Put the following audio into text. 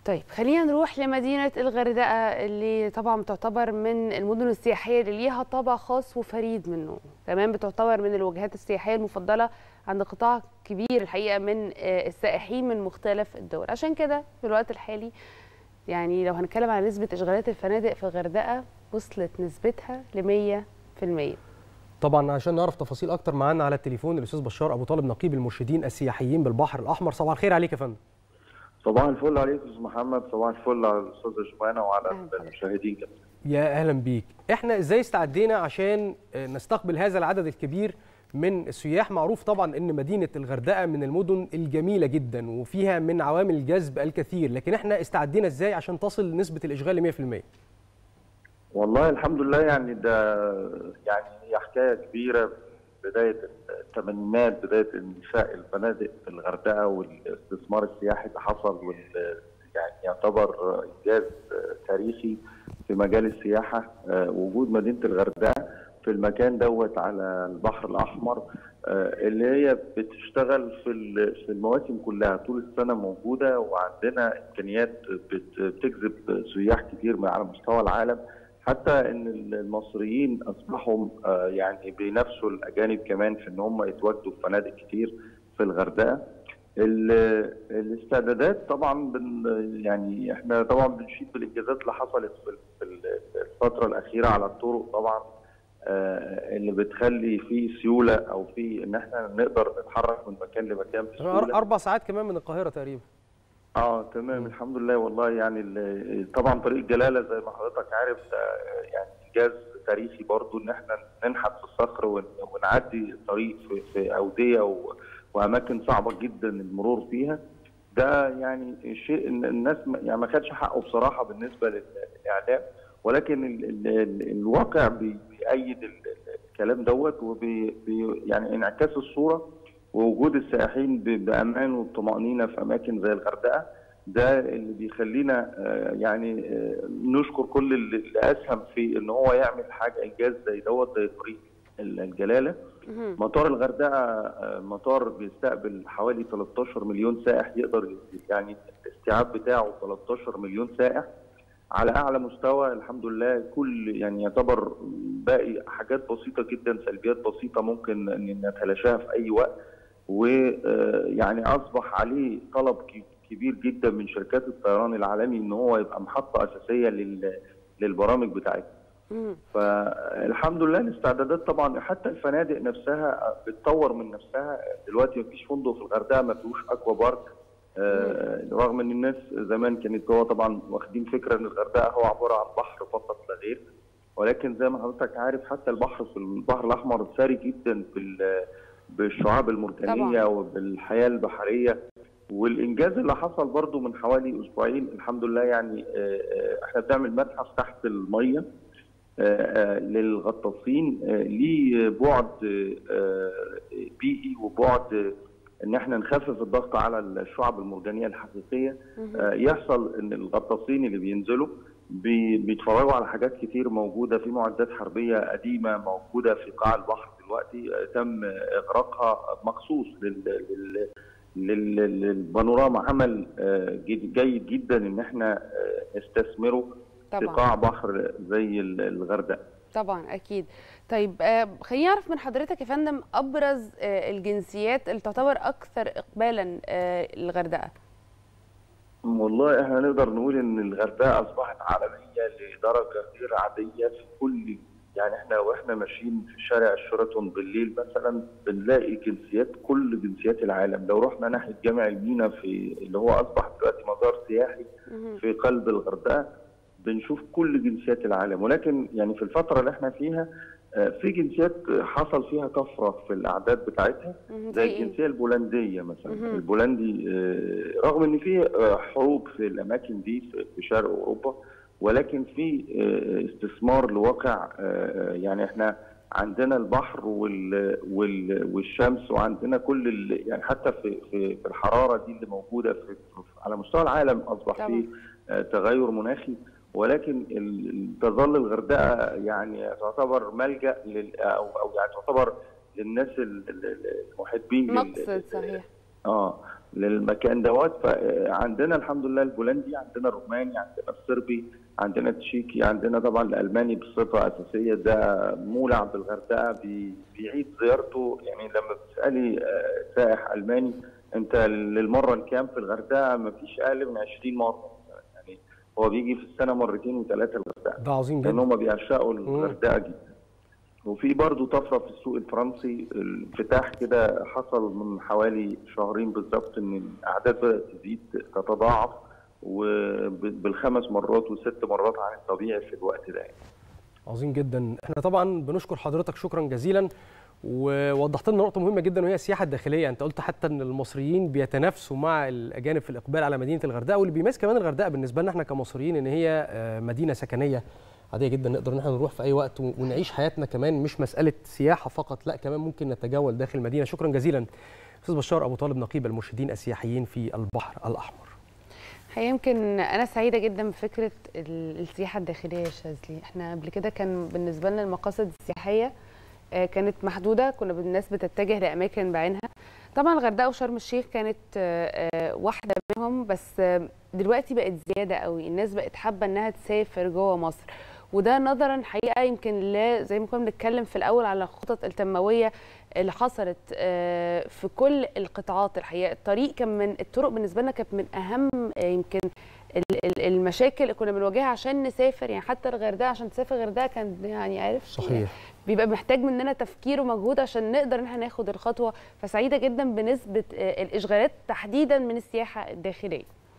طيب خلينا نروح لمدينة الغردقة اللي طبعا تعتبر من المدن السياحية اللي ليها طابع خاص وفريد منه كمان بتعتبر من الوجهات السياحية المفضلة عند قطاع كبير الحقيقة من السائحين من مختلف الدول عشان كده في الوقت الحالي يعني لو هنتكلم على نسبة إشغالات الفنادق في الغردقة وصلت نسبتها ل 100% طبعا عشان نعرف تفاصيل اكتر معانا على التليفون الاستاذ بشار ابو طالب نقيب المرشدين السياحيين بالبحر الاحمر صباح الخير عليك يا فندم صباح الفل عليك استاذ محمد صباح الفل على الاستاذه جمانه وعلى المشاهدين كمان يا اهلا بيك احنا ازاي استعدينا عشان نستقبل هذا العدد الكبير من السياح معروف طبعا ان مدينه الغردقه من المدن الجميله جدا وفيها من عوامل الجذب الكثير لكن احنا استعدينا ازاي عشان تصل نسبه الاشغال ل 100% والله الحمد لله يعني ده يعني هي حكايه كبيره بدايه الثمانينات بدايه انشاء الفنادق في الغردقه والاستثمار السياحي اللي حصل وال يعني يعتبر انجاز تاريخي في مجال السياحه وجود مدينه الغردقه في المكان دوت على البحر الاحمر اللي هي بتشتغل في في المواسم كلها طول السنه موجوده وعندنا امكانيات بتجذب سياح كتير من على مستوى العالم حتى ان المصريين اصبحوا يعني بينافسوا الاجانب كمان في ان هم يتواجدوا في فنادق كتير في الغردقه. الاستعدادات طبعا بن يعني احنا طبعا بنشيد بالانجازات اللي حصلت في الفتره الاخيره على الطرق طبعا اللي بتخلي فيه سيوله او في ان احنا نقدر نتحرك من مكان لمكان بسهوله اربع ساعات كمان من القاهره تقريبا اه تمام الحمد لله والله يعني طبعا طريق الجلاله زي ما حضرتك عارف يعني انجاز تاريخي برضو ان احنا ننحت في الصخر ونعدي الطريق في, في اوديه واماكن صعبه جدا المرور فيها ده يعني شيء الناس يعني ما خدش حقه بصراحه بالنسبه للاعلام ولكن ال ال ال الواقع بيأيد الكلام دوت وبي يعني انعكاس الصوره ووجود السائحين بامان وبطمانينه في اماكن زي الغردقه ده اللي بيخلينا يعني نشكر كل اللي اسهم في ان هو يعمل حاجه انجاز زي دوت زي طريق الجلاله مطار الغردقه مطار بيستقبل حوالي 13 مليون سائح يقدر يعني الاستيعاب بتاعه 13 مليون سائح على اعلى مستوى الحمد لله كل يعني يعتبر باقي حاجات بسيطه جدا سلبيات بسيطه ممكن ان نتلاشاها في اي وقت ويعني اصبح عليه طلب كبير جدا من شركات الطيران العالمي ان هو يبقى محطه اساسيه للبرامج بتاعتنا. فالحمد لله الاستعدادات طبعا حتى الفنادق نفسها بتطور من نفسها دلوقتي مفيش فندق في الغردقه ما فيهوش اكوا بارك آه رغم ان الناس زمان كانت هو طبعا واخدين فكره ان الغردقه هو عباره عن بحر فقط لا غير ولكن زي ما حضرتك عارف حتى البحر في البحر الاحمر ثري جدا بالشعاب المرجانيه طبعا. وبالحياه البحريه والانجاز اللي حصل برضو من حوالي اسبوعين الحمد لله يعني احنا بنعمل متحف تحت الميه للغطاسين ليه بعد بيئي وبعد ان احنا نخفف الضغط على الشعب المرجانيه الحقيقيه يحصل ان الغطاسين اللي بينزلوا بيتفرجوا على حاجات كتير موجوده في معدات حربيه قديمه موجوده في قاع البحر دلوقتي تم اغراقها مخصوص لل للبانوراما عمل جيد جدا ان احنا نستثمره طبعا. في قاع بحر زي الغردقه طبعا اكيد طيب خلينا نعرف من حضرتك يا فندم ابرز الجنسيات اللي تعتبر اكثر اقبالا الغردقه والله احنا نقدر نقول ان الغردقه اصبحت عالميه لدرجه غير عاديه في كل يعني احنا واحنا ماشيين في شارع الشيراتون بالليل مثلا بنلاقي جنسيات كل جنسيات العالم لو رحنا ناحيه جامع المينا في اللي هو اصبح دلوقتي مزار سياحي في قلب الغردقه بنشوف كل جنسيات العالم ولكن يعني في الفتره اللي احنا فيها في جنسيات حصل فيها طفره في الاعداد بتاعتها زي الجنسيه البولنديه مثلا البولندي رغم ان في حروب في الاماكن دي في شرق اوروبا ولكن في استثمار لواقع يعني احنا عندنا البحر وال وال والشمس وعندنا كل يعني حتى في في الحراره دي اللي موجوده في على مستوى العالم اصبح في تغير مناخي ولكن تظل الغردقه يعني تعتبر ملجا لل او او يعني تعتبر للناس المحبين مقصد صحيح اه للمكان دوت فعندنا الحمد لله البولندي عندنا الروماني عندنا الصربي عندنا التشيكي عندنا طبعا الالماني بصفه اساسيه ده مولع بالغردقه بي- بيعيد زيارته يعني لما بتسالي آه، سائح الماني انت للمره الكام في الغردقه ما فيش اقل من 20 مره يعني هو بيجي في السنه مرتين وثلاثه الغردقه ده عظيم لان جدا هم بيعشقوا الغردقه جدا وفي برضه طفره في السوق الفرنسي الانفتاح كده حصل من حوالي شهرين بالظبط ان الاعداد بدات تزيد تتضاعف وبالخمس مرات وست مرات عن الطبيعي في الوقت ده عظيم جدا احنا طبعا بنشكر حضرتك شكرا جزيلا ووضحت لنا نقطه مهمه جدا وهي السياحه الداخليه انت قلت حتى ان المصريين بيتنافسوا مع الاجانب في الاقبال على مدينه الغردقه واللي بيميز كمان الغردقه بالنسبه لنا احنا كمصريين ان هي آه، مدينه سكنيه عاديه جدا نقدر ان احنا نروح في اي وقت و- ونعيش حياتنا كمان مش مساله سياحه فقط لا كمان ممكن نتجول داخل المدينه شكرا جزيلا استاذ بشار ابو طالب نقيب المرشدين السياحيين في البحر الاحمر هي يمكن انا سعيده جدا بفكره ال- السياحه الداخليه يا شاذلي احنا قبل كده كان بالنسبه لنا المقاصد السياحيه آه، كانت محدوده كنا الناس بتتجه لاماكن بعينها طبعا الغردقه وشرم الشيخ كانت آه، آه، واحده منهم بس آه، دلوقتي بقت زياده قوي الناس بقت حابه انها تسافر جوه مصر وده نظرا حقيقه يمكن لا زي ما كنا بنتكلم في الاول على الخطط التنمويه اللي حصلت آه، في كل القطاعات الحقيقه الطريق كان من الطرق بالنسبه لنا كانت من اهم آه، يمكن ال- ال- المشاكل اللي كنا بنواجهها عشان نسافر يعني حتى الغردقه عشان تسافر الغردقه كان يعني عارف صحيح بيبقى محتاج مننا تفكير ومجهود عشان نقدر ان احنا ناخد الخطوه فسعيده جدا بنسبه آه، الاشغالات تحديدا من السياحه الداخليه